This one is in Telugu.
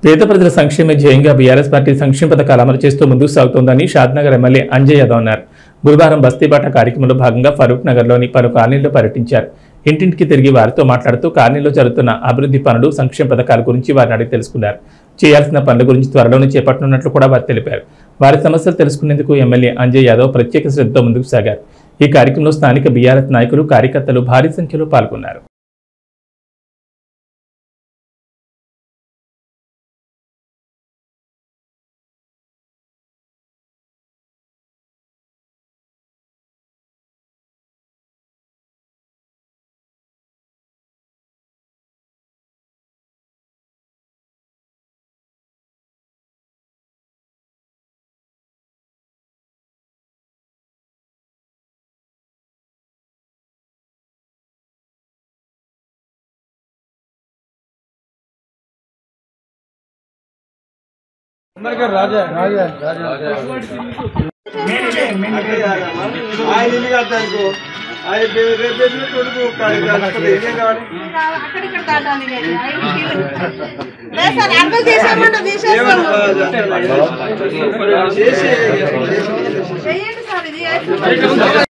పేద ప్రజల సంక్షేమ ధ్యేయంగా బీఆర్ఎస్ పార్టీ సంక్షేమ పథకాలు అమలు చేస్తూ ముందుకు సాగుతోందని షాద్నగర్ ఎమ్మెల్యే అంజయ్ యాదవ్ అన్నారు గురువారం బస్తీబాట కార్యక్రమంలో భాగంగా ఫరూక్ నగర్లోని పలు కాలనీల్లో పర్యటించారు ఇంటింటికి తిరిగి వారితో మాట్లాడుతూ కాలనీలో జరుగుతున్న అభివృద్ధి పనులు సంక్షేమ పథకాల గురించి వారిని అడిగి తెలుసుకున్నారు చేయాల్సిన పనుల గురించి త్వరలోనే చేపట్టనున్నట్లు కూడా వారు తెలిపారు వారి సమస్యలు తెలుసుకునేందుకు ఎమ్మెల్యే అంజయ్ యాదవ్ ప్రత్యేక శ్రద్ధతో ముందుకు సాగారు ఈ కార్యక్రమంలో స్థానిక బీఆర్ఎస్ నాయకులు కార్యకర్తలు భారీ సంఖ్యలో పాల్గొన్నారు ఆయన ఇల్లు కట్టానుకో ఆయన రేపు రేపు కొడుకు కలిసిపోతే ఏం కావాలి అక్కడిక్కడ దాటాలి లేదు సార్ అర్థం చేసామన్నా తీసేస్తాము చేసి చెయ్యండి సార్ ఇది